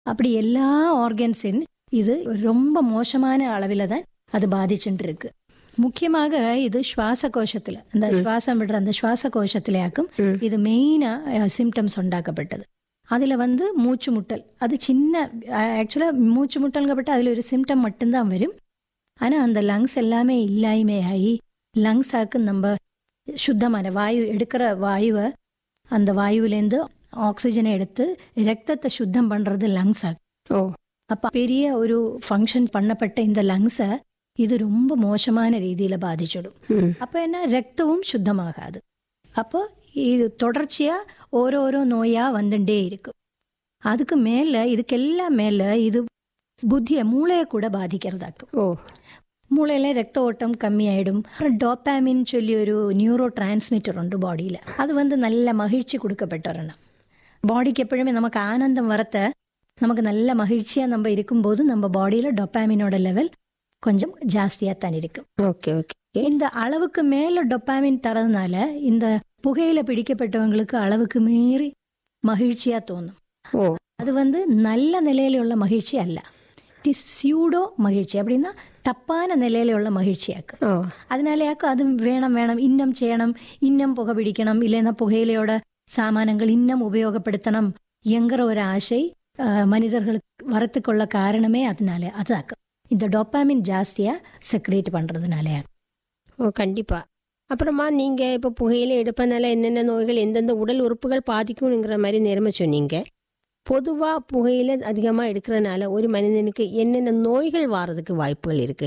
அப்படி எல்லா ஆர்கன்ஸின் இது ரொம்ப மோசமான அளவில் தான் அது பாதிச்சுட்டு இருக்கு முக்கியமாக இது சுவாச கோஷத்துல அந்த சுவாசம் விடுற அந்த சுவாச கோஷத்திலேயாக்கும் ம். இது மெயினா சிம்டம்ஸ் உண்டாக்கப்பட்டது அதுல வந்து மூச்சு முட்டல் அது சின்ன ஆக்சுவலா மூச்சு முட்டல்கப்பட்ட அதுல ஒரு சிம்டம் மட்டும்தான் வரும் ஆனா அந்த லங்ஸ் எல்லாமே இல்லாயுமே ஆகி லங்ஸ் ஆக்கு நம்ம சுத்தமான வாயு எடுக்கிற வாயுவை அந்த வாயுவிலேருந்து ஆக்சிஜனை எடுத்து ரத்தத்தை சுத்தம் பண்றது லங்ஸ் ஆக்கு ஓ அப்ப பெரிய ஒரு ஃபங்க்ஷன் பண்ணப்பட்ட இந்த லங்ஸை இது ரொம்ப மோசமான ரீதியில பாதிச்சிடும் ம் அப்ப என்ன ரத்தமும் சுத்தமாகாது அப்போ இது தொடர்ச்சியா ஓரோரோ நோயா வந்துட்டே இருக்கும் அதுக்கு மேல இதுக்கெல்லாம் மேல இது புத்திய மூளையை கூட பாதிக்கிறதாக்கும் ஓ மூளையில ரத்த ஓட்டம் கம்மியாயிடும் அப்புறம் டோப்பாமின் சொல்லி ஒரு நியூரோ டிரான்ஸ்மிட்டர் உண்டு பாடியில அது வந்து நல்ல மகிழ்ச்சி கொடுக்கப்பட்ட ஒരെണ്ണം பாடிக்கு எப்பொழுதுமே நமக்கு ஆனந்தம் வரத்த நமக்கு நல்ல மகிழ்ச்சியா நம்ம இருக்கும்போது நம்ம பாடியில டொப்பாமினோட லெவல் கொஞ்சம் ஜாஸ்தியா தான் இருக்கும் ஓகே ஓகே இந்த அளவுக்கு மேல டொப்பாமின் தரதுனால இந்த புகையில பிடிக்கப்பட்டவங்களுக்கு அளவுக்கு மீறி மகிழ்ச்சியா தோணும் ஓ அது வந்து நல்ல நிலையிലുള്ള மகிழ்ச்சி அல்ல இட் இஸ் சியூடோ மகிழ்ச்சி அப்படின்னா தப்பான നിലയിലുള്ള മഹിഴ്ചയാക്കും ഓ അതിനാലെയാക്കും അത് വേണം വേണം ഇന്നം ചെയ്യണം ഇന്നം പുക പിടിക്കണം ഇല്ലെന്ന പുകയിലയോടെ സാമാനങ്ങൾ ഇന്നം ഉപയോഗപ്പെടുത്തണം എങ്കற ஒரு ஆசை அஹ், மனிதர்களுக்கு வரத்துக்குள்ள காரணமே அதனால அதாக்கும் இந்த டொப்பாமின் ஜாஸ்தியா செக்ரேட் பண்றதுனாலே ஓ கண்டிப்பா அப்புறமா நீங்க இப்போ புகையில எடுப்பனால என்னென்ன நோய்கள் எந்தெந்த உடல் உறுப்புகள் பாதிக்கும்ங்கிற மாதிரி நேரமா சொன்னீங்க பொதுவா புகையில அதிகமா எடுக்கிறனால ஒரு மனிதனுக்கு என்னென்ன நோய்கள் வாரதுக்கு வாய்ப்புகள் இருக்கு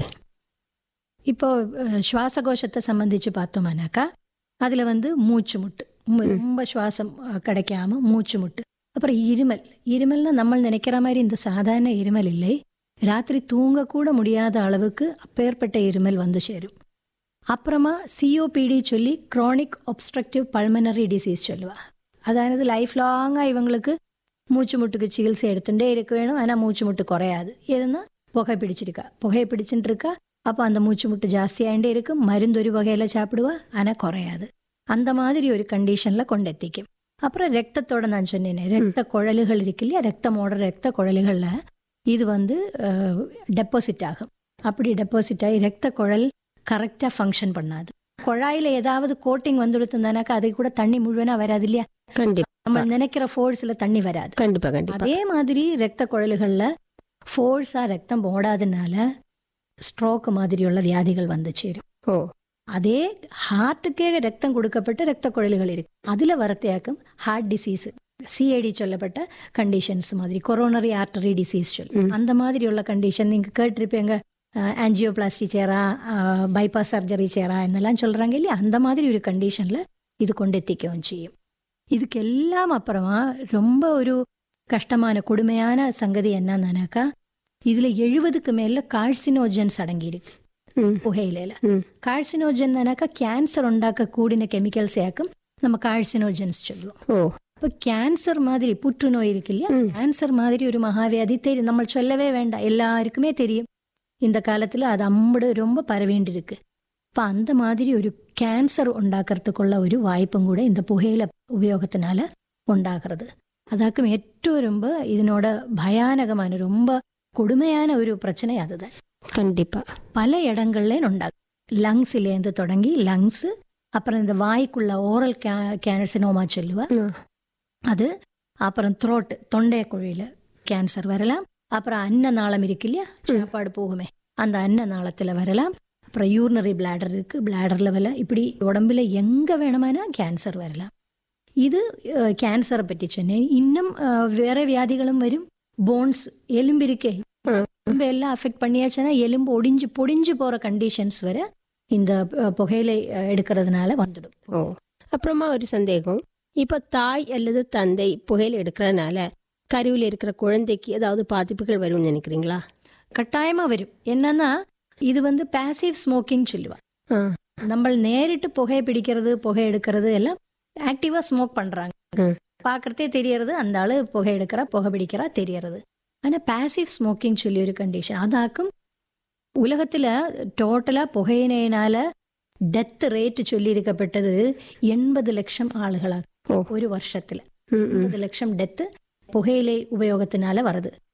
இப்போ அஹ், சுவாசகோஷத்தை சம்பந்திச்சு பார்த்தோம்னாக்கா அதுல வந்து மூச்சு முட்டு ரொம்ப- ரொம்ப சுவாசம் அஹ், கிடைக்காம மூச்சு முட்டு அப்புறம் இருமல் இருமல்னா நம்ம நினைக்கிற மாதிரி இந்த சாதாரண இருமல் இல்லை ராத்திரி தூங்க கூட முடியாத அளவுக்கு அப்பேற்பட்ட இருமல் வந்து சேரும் அப்புறமா சிஓபிடி சொல்லி குரானிக் ஒப்ஸ்ட்ரக்டிவ் பல்மனரி டிசீஸ் சொல்லுவா அதாவது லைஃப் லாங்காக இவங்களுக்கு மூச்சு முட்டுக்கு சிகிச்சை எடுத்துட்டே இருக்க வேணும் ஆனால் மூச்சு முட்டு குறையாது எதுனா புகை பிடிச்சிருக்கா புகையை பிடிச்சிட்டு இருக்கா அப்போ அந்த மூச்சு முட்டு ஜாஸ்தியாகிட்டே இருக்கும் மருந்து ஒரு வகையில் சாப்பிடுவா ஆனால் குறையாது அந்த மாதிரி ஒரு கண்டிஷனில் கொண்டெத்திக்கும் அப்புறம் ரத்தத்தோட நான் சொன்னேனே ரத்த குழலுகள் இருக்கு இல்லையா ரத்தமோட ரத்த குழலுகளில் இது வந்து டெபாசிட் ஆகும் அப்படி டெபாசிட் ஆகி ரத்த குழல் கரெக்டாக ஃபங்க்ஷன் பண்ணாது குழாயில் ஏதாவது கோட்டிங் வந்து கொடுத்துருந்தானாக்கா அது கூட தண்ணி முழுவனா வராது இல்லையா கண்டிப்பா நம்ம நினைக்கிற ஃபோர்ஸில் தண்ணி வராது கண்டிப்பா கண்டிப்பா அதே மாதிரி ரத்த குழல்களில் ஃபோர்ஸாக ரத்தம் ஓடாதனால ஸ்ட்ரோக் மாதிரியுள்ள வியாதிகள் வந்து சேரும் ஓ அதே ஹார்ட்டுக்கே ரத்தம் கொடுக்கப்பட்ட ரத்த குழல்கள் இருக்கு அதில் வரத்தையாக்கும் ஹார்ட் டிசீஸ் சிஐடி சொல்லப்பட்ட கண்டிஷன்ஸ் மாதிரி கொரோனரி ஆர்டரி டிசீஸ் சொல்லும் அந்த மாதிரியுள்ள கண்டிஷன் நீங்கள் கேட்டிருப்பீங்க ஆன்ஜியோபிளாஸ்டி சேரா பைபாஸ் சர்ஜரி சேரா என்னெல்லாம் சொல்கிறாங்க இல்லையா அந்த மாதிரி ஒரு கண்டிஷனில் இது கொண்டெத்திக்கவும் செய்யும் இதுக்கு எல்லாம் அப்புறமா ரொம்ப ஒரு கஷ்டமான கொடுமையான சங்கதி என்னன்னாக்கா இதுல எழுபதுக்கு மேல கார்சினோஜன்ஸ் அடங்கியிருக்கு ம் புகையில ம் கார்சினோஜன்னாக்கா கேன்சர் உண்டாக்க கூடின கெமிக்கல்ஸ் ஆக்கும் நம்ம கார்சினோஜன்ஸ் சொல்லுவோம் ஓ இப்போ கேன்சர் மாதிரி புற்றுநோய் இருக்கு இல்லையா ம். கேன்சர் மாதிரி ஒரு மகாவியாதி தெரியும் நம்ம சொல்லவே வேண்டாம் எல்லாருக்குமே தெரியும் இந்த காலத்துல அது அம்படு ரொம்ப பரவேண்டி இருக்கு இப்போ அந்த மாதிரி ஒரு கேன்சர் உண்டாக்குறதுக்குள்ள ஒரு வாய்ப்பும் கூட இந்த புகையில உபயோகத்தினால உண்டாகிறது அதாக்கும் ഏറ്റവും ரொம்ப இதனோட பயானகமான ரொம்ப கொடுமையான ஒரு பிரச்சனை அதுதான் கண்டிப்பா பல இடங்கள்ல உண்டாகும் லங்ஸ்லேருந்து தொடங்கி லங்ஸ் அப்புறம் இந்த வாய்க்குள்ள ஓரல் கே கேன்சனோமா சொல்லுவா ம். அது அப்புறம் த்ரோட் தொண்டை குழியில கேன்சர் வரலாம் அப்புறம் அன்ன நாளம் இருக்கு இல்லையா சாப்பாடு போகுமே அந்த அன்ன நாளத்துல வரலாம் அப்புறம் யூரினரி பிளாடர் இருக்கு பிளாடர் லெவல இப்படி உடம்புல எங்க வேணுமானா கேன்சர் வரலாம் இது கேன்சரை பற்றி சொன்னேன் இன்னும் அஹ், வேற வியாதிகளும் வரும் போன்ஸ் எலும்பு இருக்கே ம். எலும்பு எல்லாம் அஃபெக்ட் பண்ணியாச்சுன்னா எலும்பு ஒடிஞ்சு பொடிஞ்சு போற கண்டிஷன்ஸ் வர இந்த அஹ், புகையிலை அஹ், எடுக்கிறதுனால வந்துடும் ஓ அப்புறமா ஒரு சந்தேகம் இப்போ தாய் அல்லது தந்தை புகையில எடுக்கிறனால கருவில் இருக்கிற குழந்தைக்கு ஏதாவது பாதிப்புகள் வரும்னு நினைக்கிறீங்களா கட்டாயமா வரும் என்னன்னா இது வந்து பாசிவ் ஸ்மோக்கிங் சொல்லுவா ஆ நம்ம நேரிட்டு புகையை பிடிக்கிறது புகை எடுக்கிறது எல்லாம் ஆக்டிவா ஸ்மோக் பண்றாங்க ம். பார்க்கறதே தெரியறது அந்த ஆளு புகை எடுக்கிறா புகை பிடிக்கிறா தெரியறது ஆனா பாசிவ் ஸ்மோக்கிங் சொல்லி ஒரு கண்டிஷன் அதாக்கும் உலகத்துல டோட்டலா புகையினால டெத் ரேட் சொல்லி இருக்கப்பட்டது எண்பது லட்சம் ஆளுகளா ஓ. ஒரு வருஷத்துல ம், ம். எண்பது லட்சம் டெத்து புகையிலை உபயோகத்தினால வருது